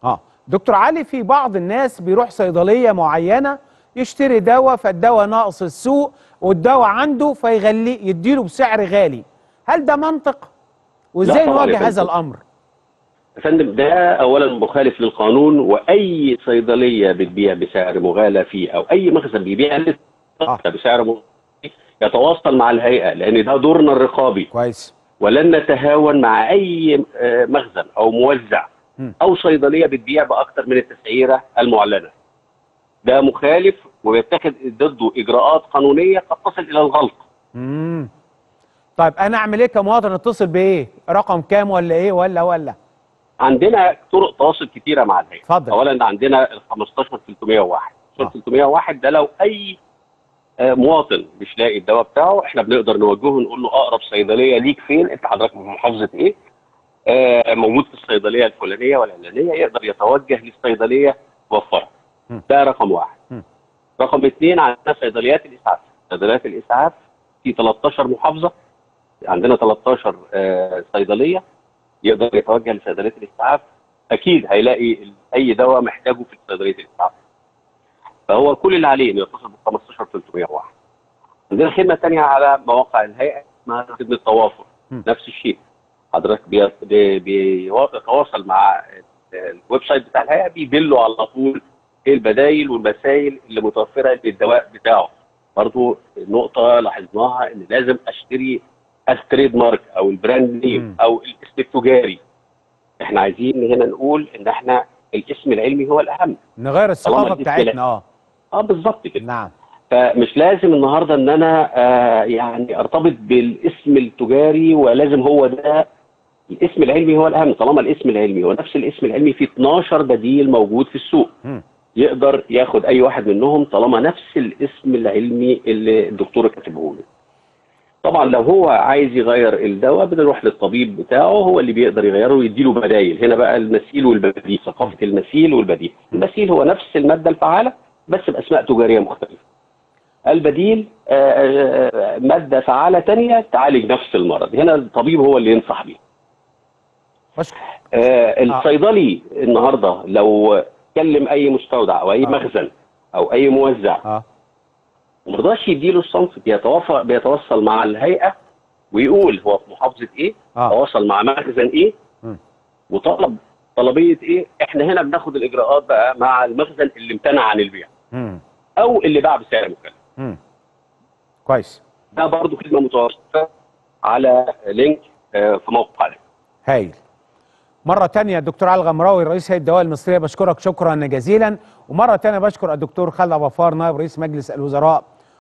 اه دكتور علي في بعض الناس بيروح صيدليه معينه يشتري دواء فالدواء ناقص السوق والدواء عنده فيغليه يديله بسعر غالي هل ده منطق وازاي لا طبعاً يا نواجه هذا فندم. الامر يا فندم ده اولا مخالف للقانون واي صيدليه بتبيع بسعر مغالى فيه او اي مخزن بيبيع لسه آه. بسعر مغالى فيه، يتواصل مع الهيئه لان ده دورنا الرقابي كويس ولن نتهاون مع اي آه، مخزن او موزع م. او صيدليه بتبيع باكثر من التسعيره المعلنه. ده مخالف ويتخذ ضده اجراءات قانونيه قد تصل الى الغلط. امم طيب انا اعمل ايه كمواطن اتصل بايه رقم كام ولا ايه ولا ولا عندنا طرق تواصل كتيره مع الهيئه. اتفضل. اولا عندنا ال 15 301 آه. 301 ده لو اي آه، مواطن مش لاقي الدواء بتاعه احنا بنقدر نوجهه نقول له اقرب صيدليه ليك فين انت حضرتك من محافظه ايه آه، موجود في الصيدليه الفلانيه والعلانيه يقدر يتوجه للصيدليه توفرها م. ده رقم واحد م. رقم اثنين عندنا صيدليات الاسعاف صيدليات الاسعاف في 13 محافظه عندنا 13 آه، صيدليه يقدر يتوجه لصيدليه الاسعاف اكيد هيلاقي ال- اي دواء محتاجه في صيدليه الاسعاف فهو كل اللي عليه انه يتصل بال 15 301 عندنا خدمه ثانيه على مواقع الهيئه اسمها خدمه توافر م. نفس الشيء حضرتك بي- بي- بيتواصل مع الويب سايت بتاع الهيئه بيدله على طول ايه البدايل والمسائل اللي متوفره للدواء بتاعه برضو نقطه لاحظناها ان لازم اشتري التريد مارك او البراند مم. نيم او الاسم التجاري احنا عايزين هنا نقول ان احنا الاسم العلمي هو الاهم نغير الثقافه طالما دي بتاعتنا اه اه بالظبط كده نعم فمش لازم النهارده ان انا آه يعني ارتبط بالاسم التجاري ولازم هو ده الاسم العلمي هو الاهم طالما الاسم العلمي هو نفس الاسم العلمي في 12 بديل موجود في السوق مم. يقدر ياخد اي واحد منهم طالما نفس الاسم العلمي اللي الدكتور كاتبه له طبعا لو هو عايز يغير الدواء بنروح للطبيب بتاعه هو اللي بيقدر يغيره ويديله بدايل هنا بقى المثيل والبديل ثقافه المثيل والبديل المثيل هو نفس الماده الفعاله بس باسماء تجاريه مختلفه البديل آه، آه، ماده فعاله ثانيه تعالج نفس المرض هنا الطبيب هو اللي ينصح بيه بشكر آه، الصيدلي النهارده لو كلم اي مستودع او اي آه. مخزن او اي موزع اه ما رضاش يديله الصنف بيتوافق بيتواصل مع الهيئه ويقول هو في محافظه ايه اه تواصل مع مخزن ايه مم. وطلب طلبيه ايه احنا هنا بناخد الاجراءات بقى مع المخزن اللي امتنع عن البيع مم. او اللي باع بسعر مكلف مم. كويس ده برضو خدمه متوفره على لينك آه، في موقع الهيئة. هايل مرة تانية الدكتور علي الغمراوي رئيس هيئة الدواء المصرية بشكرك شكرا جزيلا ومرة تانية بشكر الدكتور خالد أبو فار نائب رئيس مجلس الوزراء